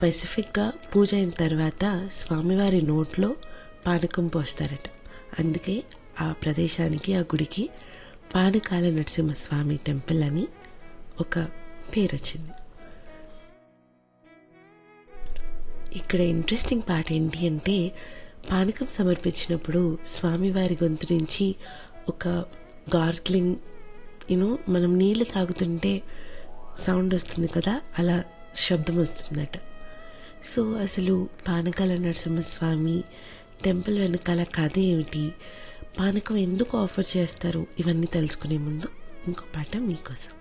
స్పెసిఫిక్గా పూజ అయిన తర్వాత స్వామివారి నోట్లో పానకం పోస్తారట అందుకే ఆ ప్రదేశానికి ఆ గుడికి పానకాల నరసింహస్వామి టెంపుల్ అని ఒక పేరు వచ్చింది ఇక్కడ ఇంట్రెస్టింగ్ పార్ట్ ఏంటి అంటే పానకం సమర్పించినప్పుడు స్వామివారి గొంతు నుంచి ఒక గార్గ్లింగ్ యూనో మనం నీళ్లు తాగుతుంటే సౌండ్ వస్తుంది కదా అలా శబ్దం వస్తుందట సో అసలు పానకాల నరసింహస్వామి టెంపుల్ వెనకాల కథ ఏమిటి పానకం ఎందుకు ఆఫర్ చేస్తారు ఇవన్నీ తెలుసుకునే ముందు ఇంకో పాట మీకోసం